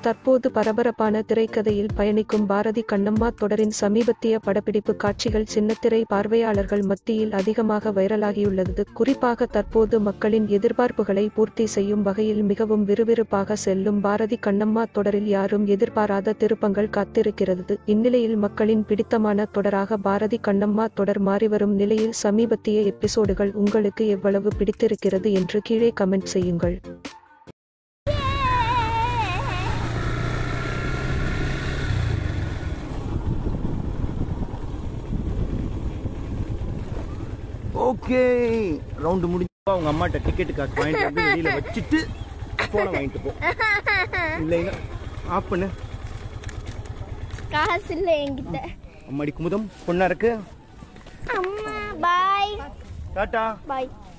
தற்போது பரபரப்பான திரைக்கதையில் பயணிக்கும் பாரதி கண்ணம்மா தொடரின் சமீபத்திய படப்பிடிப்பு காட்சிகள் சின்னத்திரை பார்வையாளர்கள் மத்தியில் அதிகமாக வைரலாகியுள்ளது குறிப்பாக தற்போது மக்களின் எதிர்பார்ப்புகளை பூர்த்தி செய்யும் வகையில் மிகவும் விறுவிறுப்பாக செல்லும் பாரதி கண்ணம்மா தொடரில் யாரும் எதிர்பாராத திருப்பங்கள் காத்திருக்கிறது இந்நிலையில் மக்களின் பிடித்தமான தொடராக பாரதி கண்ணம்மா தொடர் மாறிவரும் நிலையில் சமீபத்திய எபிசோடுகள் உங்களுக்கு எவ்வளவு பிடித்திருக்கிறது என்று கீழே கமெண்ட் செய்யுங்கள் ஓகே ரவுண்டு முடிஞ்சப்போ அவங்க அம்மாட்ட டிக்கெட்டு காசு வாங்கிட்டு வந்து வெளியில வச்சுட்டு போனை வாங்கிட்டு போ இல்லைன்னா ஆஃப் பண்ணு காசு இல்லை என்கிட்ட அம்மாடி குமுதம் பொண்ணா இருக்கு அம்மா பாய் டாட்டா பாய்